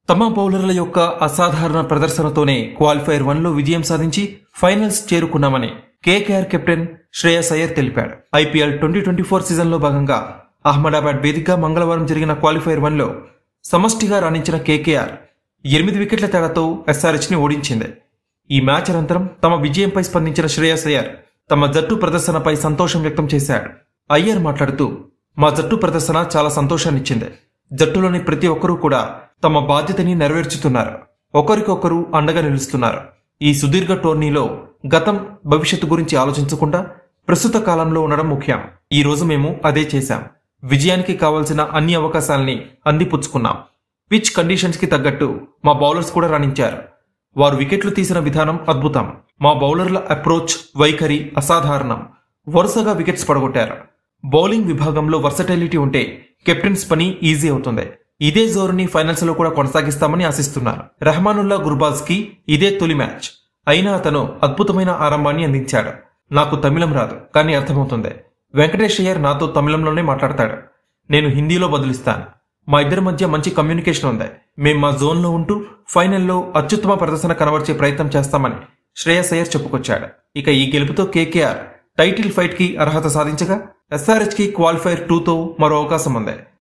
తమ బౌలర్ల యొక్క అసాధారణ ప్రదర్శనతోనే క్వాలిఫైర్ వన్లో విజయం సాధించి ఫైనల్స్ చేరుకున్నామని కేకేఆర్ కెప్టెన్ శ్రేయస్ అయ్యర్ తెలిపాడు ఐపీఎల్ ట్వంటీ ట్వంటీ ఫోర్ సీజన్లో భాగంగా అహ్మదాబాద్ వేదికగా మంగళవారం జరిగిన క్వాలిఫైర్ వన్లో సమష్టిగా రాణించిన కేకేఆర్ ఎనిమిది వికెట్ల తేడాతో ఎస్ఆర్హెచ్ ని ఓడించింది ఈ మ్యాచ్ అనంతరం తమ విజయంపై స్పందించిన శ్రేయస్ అయ్యర్ తమ జట్టు ప్రదర్శనపై సంతోషం వ్యక్తం చేశాడు అయ్యర్ మాట్లాడుతూ మా జట్టు ప్రదర్శన చాలా సంతోషాన్నిచ్చింది జట్టులోని ప్రతి ఒక్కరూ కూడా తమ బాధ్యతని నెరవేర్చుతున్నారు ఒకరికొకరు అండగా నిలుస్తున్నారు ఈ సుదీర్ఘ టోర్నీలో గతం భవిష్యత్తు గురించి ఆలోచించకుండా ప్రస్తుత కాలంలో ఉండడం ముఖ్యం ఈ రోజు మేము అదే చేశాం విజయానికి కావాల్సిన అన్ని అవకాశాలని అందిపుచ్చుకున్నాం పిచ్ కండిషన్స్ కి తగ్గట్టు మా బౌలర్స్ కూడా రాణించారు వారు వికెట్లు తీసిన విధానం అద్భుతం మా బౌలర్ల అప్రోచ్ వైఖరి అసాధారణం వరుసగా వికెట్స్ పడగొట్టారు బౌలింగ్ విభాగంలో వర్సటైలిటీ ఉంటే కెప్టెన్స్ పని ఈజీ అవుతుంది ఇదే జోరుని ఫైనల్స్ లో కూడా కొనసాగిస్తామని ఆశిస్తున్నారు రెహమానుల్లా గుర్బాజ్ కి ఇదే తొలి మ్యాచ్ అయినా అతను అద్భుతమైన ఆరంభాన్ని అందించాడు నాకు తమిళం రాదు కానీ అర్థమవుతుంది వెంకటేష్ అయ్యర్ నాతో తమిళంలోనే మాట్లాడతాడు నేను హిందీలో బదులిస్తాను మా ఇద్దరి మధ్య మంచి కమ్యూనికేషన్ ఉంది మేం మా జోన్లో ఉంటూ ఫైనల్లో అత్యుత్తమ ప్రదర్శన కనబర్చే ప్రయత్నం చేస్తామని శ్రేయస్ అయ్యర్ చెప్పుకొచ్చాడు ఇక ఈ గెలుపుతో కేకేఆర్ టైటిల్ ఫైట్ కి అర్హత సాధించగా ఎస్ఆర్హెచ్ కి క్వాలిఫైర్ టూతో మరో అవకాశం ఉంది